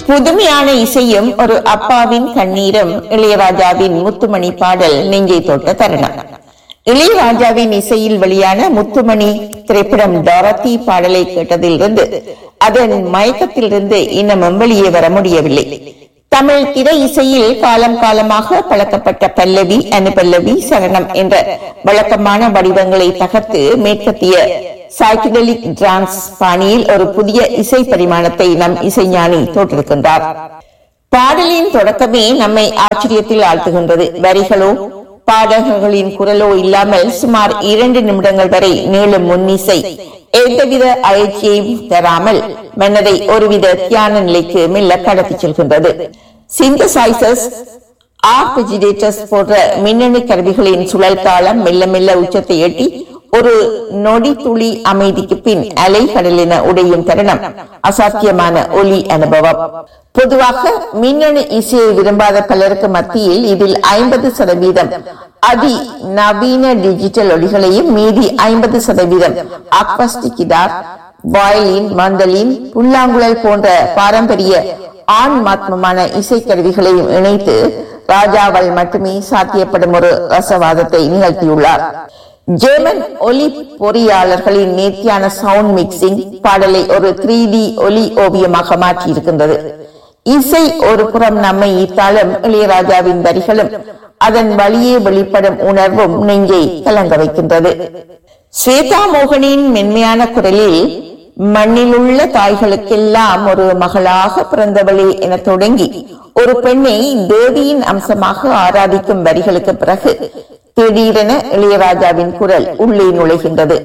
புதுமையான இசையும் ஒரு அப்பாவின் கண்ணீரும் இளையராஜாவின் முத்துமணி பாடல் நெஞ்சை தொட்ட தருணம் இளையராஜாவின் இசையில் வெளியான முத்துமணி திரைப்படம் டாரத்தி பாடலை கேட்டதிலிருந்து அதன் மயக்கத்திலிருந்து இன்னமும் வெளியே வர முடியவில்லை தமிழ் திரை இசையில் காலம் காலமாக பழக்கப்பட்ட பல்லவி அனுபல்லவி சரணம் என்ற வழக்கமான வடிவங்களை தகர்த்து மேற்கத்திய சைக்கடலிக் டிரான்ஸ் பாணியில் ஒரு புதிய இசை பரிமாணத்தை நம் இசைஞானி தோற்றிருக்கின்றார் பாடலின் தொடக்கமே நம்மை ஆச்சரியத்தில் ஆழ்த்துகின்றது வரிகளோ பாடகர்களின் குரலோ இல்லாமல் சுமார் இரண்டு நிமிடங்கள் வரை நீளும் முன்னிசை எந்தவித அயற்சியையும் தராமல் மன்னரை ஒருவித தியான நிலைக்கு மெல்ல கடத்தி செல்கின்றது சிந்தசைசர்ஸ் ஆர்பிஜிடேட்டர்ஸ் போன்ற மின்னணு கருவிகளின் சுழல் தாளம் மெல்ல மெல்ல உச்சத்தை எட்டி ஒரு நொடி துளி அமைதிக்கு பின் அலை கடலின உடையும் தருணம் அசாத்தியமான ஒலி அனுபவம் பொதுவாக மின்னணு இசையை விரும்பாத பலருக்கு மத்தியில் இதில் ஐம்பது சதவீதம் அதி நவீன டிஜிட்டல் ஒலிகளையும் மீதி ஐம்பது சதவீதம் அக்வஸ்டிக் கிதார் வயலின் மந்தலின் புல்லாங்குழல் போன்ற பாரம்பரிய ஆண் மாத்மமான இசைக்கருவிகளையும் இணைத்து ராஜாவால் மட்டுமே சாத்தியப்படும் ஒரு ரசவாதத்தை நிகழ்த்தியுள்ளார் ஜெர்மன் ஒலி பொறியாளர்களின் நேர்த்தியான சவுண்ட் மிக்சிங் பாடலை ஒரு த்ரீ டி ஒலி ஓவியமாக மாற்றி இருக்கின்றது இசை ஒரு புறம் நம்மை ஈர்த்தாலும் இளையராஜாவின் வரிகளும் அதன் வழியே வெளிப்படும் உணர்வும் நெஞ்சை கலங்க வைக்கின்றது ஸ்வேதா மோகனின் மென்மையான குரலில் மண்ணிலுள்ள தாய்களுக்கெல்லாம் ஒரு மகளாக பிறந்தவளே என தொடங்கி ஒரு பெண்ணை தேவியின் அம்சமாக ஆராதிக்கும் வரிகளுக்கு பிறகு திடீரென இளையராஜாவின் குரல் உள்ளே நுழைகின்றது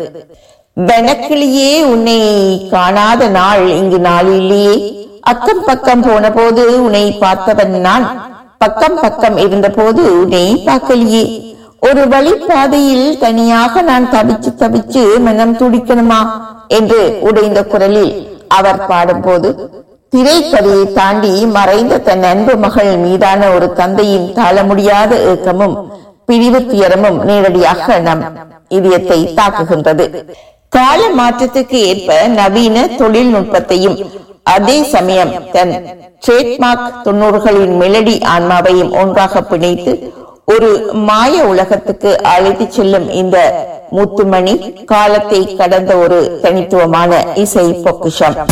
வனக்கிளியே உன்னை காணாத நாள் இங்கு நாளிலேயே அக்கம் பக்கம் போன போது உன்னை பார்த்தவன் நான் பக்கம் பக்கம் இருந்த போது உன்னை பார்க்கலையே ஒரு வழிப்பாதையில் தனியாக நான் தவிச்சு தவிச்சு மனம் துடிக்கணுமா என்று உடைந்த குரலில் அவர் பாடும்போது திரைக்கதையை தாண்டி மறைந்த தன் அன்பு மகள் மீதான ஒரு தந்தையின் தாழ முடியாத ஏக்கமும் பிரிவு துயரமும் நேரடியாக நம் இதயத்தை தாக்குகின்றது கால மாற்றத்துக்கு ஏற்ப நவீன தொழில்நுட்பத்தையும் அதே சமயம் தன் ட்ரேட்மார்க் தொண்ணூறுகளின் மெலடி ஆன்மாவையும் ஒன்றாக பிணைத்து ஒரு மாய உலகத்துக்கு அழைத்து செல்லும் இந்த முத்துமணி காலத்தை கடந்த ஒரு தனித்துவமான இசை பொக்கிஷம்